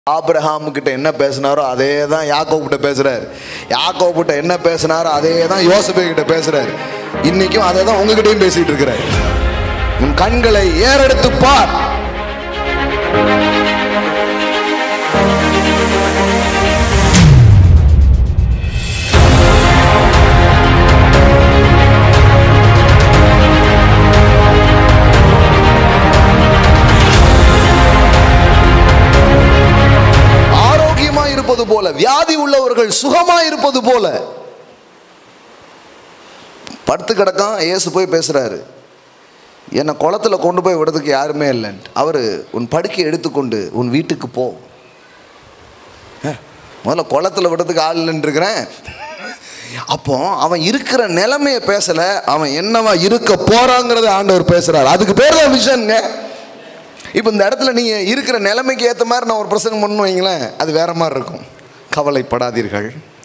ஆபிரஹாம் கிட்ட என்ன பேசினாரோ அதே தான் யாக்கோபு கிட்ட பேசுறாரு யாக்கோபு கிட்ட என்ன பேசினாரோ அதே தான் யோசபே கிட்ட பேசுறாரு இன்னைக்கும் அதே தான் உங்ககிட்டயும் பேசிட்டு இருக்கிறாரு உன் கண்களை ஏறெடுத்து பார் ஆரோக்கியமா இருப்பது போல வியாதி உள்ளவர்கள் சுகமா இருப்பது போல படுத்து கிடக்கான் இயேசு போய் பேசுறாரு என்னை குளத்துல கொண்டு போய் விடுறதுக்கு யாருமே இல்லைன்ட்டு அவர் உன் படுக்கை எடுத்துக்கொண்டு உன் வீட்டுக்கு போ அஹ், முதல்ல குளத்துல விடுறதுக்கு ஆள் இல்லைன்னு இருக்கிறேன் அப்போ அவன் இருக்கிற நிலைமைய பேசல அவன் என்னவா இருக்க போறாங்கிறத ஆண்டவர் பேசுறாரு அதுக்கு பேர் தான் விஷன்ங்க இப்போ இந்த இடத்துல நீங்க இருக்கிற நிலைமைக்கு ஏற்ற மாதிரி நான் ஒரு பிரசங்கம் பண்ணணும் வைங்களேன் அது வேற மாதிரி இருக்கும் கவலைப்படாதீர்கள்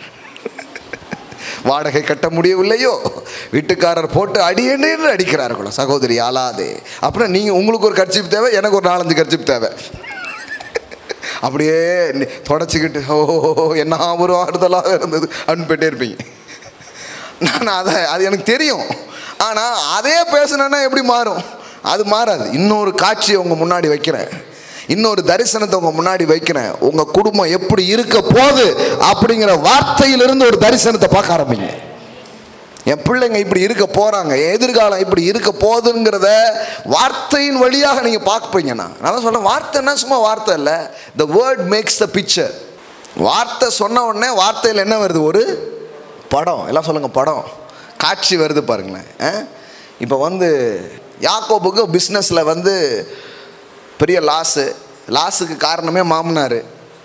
வாடகை கட்ட முடியவில்லையோ வீட்டுக்காரர் போட்டு அடியேன்னு அடிக்கிறார்களோ சகோதரி ஆளாதே அப்புறம் நீங்க உங்களுக்கு ஒரு கர்ச்சிப் தேவை எனக்கு ஒரு நாலஞ்சு கர்ச்சிப் தேவை அப்படியே நி- தொடச்சிக்கிட்டு ஓ என்ன ஒரு ஆறுதலாக இருந்தது அப்படின்னு போயிட்டே இருப்பீங்க நான் அதை அது எனக்கு தெரியும் ஆனால் அதே பேசுனேன்னா எப்படி மாறும் அது மாறாது இன்னொரு காட்சியை உங்கள் முன்னாடி வைக்கிறேன் இன்னொரு தரிசனத்தை உங்கள் முன்னாடி வைக்கிறேன் உங்கள் குடும்பம் எப்படி இருக்க போகுது அப்படிங்கிற வார்த்தையிலிருந்து ஒரு தரிசனத்தை பார்க்க ஆரம்பிங்க என் பிள்ளைங்க இப்படி இருக்க போறாங்க என் எதிர்காலம் இப்படி இருக்க போகுதுங்கிறத வார்த்தையின் வழியாக நீங்க பார்ப்பீங்கண்ணா நான் தான் சொல்றேன் வார்த்தைன்னா சும்மா வார்த்தை இல்லை the word makes the picture வார்த்தை சொன்ன உடனே வார்த்தையில் என்ன வருது ஒரு படம் எல்லாம் சொல்லுங்க படம் காட்சி வருது பாருங்களேன் இப்போ வந்து யாக்கோபுக்கு பிஸ்னஸில் வந்து பெரிய லாஸு லாஸுக்கு காரணமே மாமனார்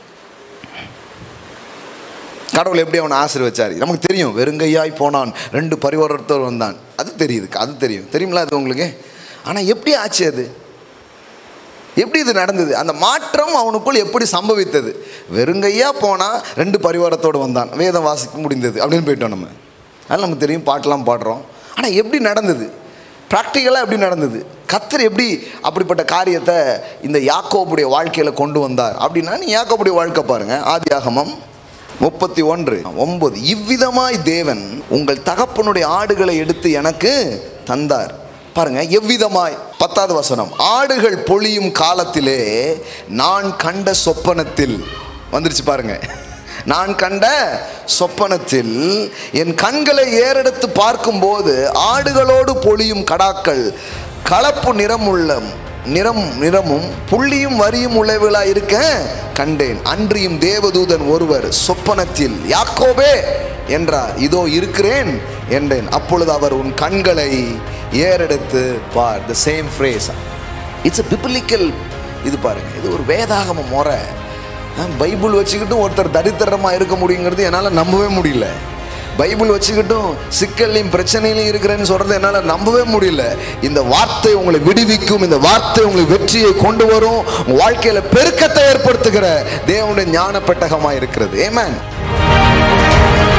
கடவுள் எப்படி அவனை ஆசீர்வச்சார் நமக்கு தெரியும் வெறுங்கையாய் போனான் ரெண்டு பரிவாரத்தோர் வந்தான் அது தெரியுது அது தெரியும் தெரியுங்களா அது உங்களுக்கு ஆனால் எப்படி ஆச்சு அது எப்படி இது நடந்தது அந்த மாற்றம் அவனுக்குள் எப்படி சம்பவித்தது வெறுங்கையா போனால் ரெண்டு பரிவாரத்தோடு வந்தான் வேதம் வாசிக்க முடிந்தது அப்படின்னு போயிட்டோம் நம்ம அதெல்லாம் நமக்கு தெரியும் பாட்டெல்லாம் பாடுறோம் ஆனால் எப்படி நடந்தது ப்ராக்டிக்கலாக எப்படி நடந்தது கத்தர் எப்படி அப்படிப்பட்ட காரியத்தை இந்த யாக்கோபுடைய வாழ்க்கையில் கொண்டு வந்தார் அப்படின்னா நீ யாக்கோபுடைய வாழ்க்கை பாருங்க ஆதியாகமம் முப்பத்தி ஒன்று ஒன்பது இவ்விதமாய் தேவன் உங்கள் தகப்பனுடைய ஆடுகளை எடுத்து எனக்கு தந்தார் பாருங்க எவ்விதமாய் பத்தாவது வசனம் ஆடுகள் பொழியும் காலத்திலே நான் கண்ட சொப்பனத்தில் வந்துருச்சு பாருங்க நான் கண்ட சொப்பனத்தில் என் கண்களை ஏறெடுத்து பார்க்கும்போது ஆடுகளோடு பொழியும் கடாக்கள் கலப்பு நிறமுள்ள நிறம் நிறமும் புள்ளியும் வரியும் உள்ளவர்களாய் இருக்க கண்டேன் அன்றியும் தேவதூதன் ஒருவர் சொப்பனத்தில் யாக்கோபே என்றார் இதோ இருக்கிறேன் என்றேன் அப்பொழுது அவர் உன் கண்களை ஏறெடுத்து பார் the same phrase it's a biblical இது பாருங்க இது ஒரு வேதாகம முறை அஹ், பைபிள் வச்சுக்கிட்டும் ஒருத்தர் தரித்திரமாக இருக்க முடியுங்கிறது என்னால் நம்பவே முடியல பைபிள் வச்சுக்கிட்டும் சிக்கல்லையும் பிரச்சனையிலையும் இருக்கிறேன்னு சொல்றதை என்னால் நம்பவே முடியல இந்த வார்த்தை உங்களை விடுவிக்கும் இந்த வார்த்தை உங்களுக்கு வெற்றியை கொண்டு வரும் உங்க வாழ்க்கையில பெருக்கத்தை ஏற்படுத்துகிற தேவனுடைய ஞான பெட்டகமாக இருக்கிறது ஏமேன்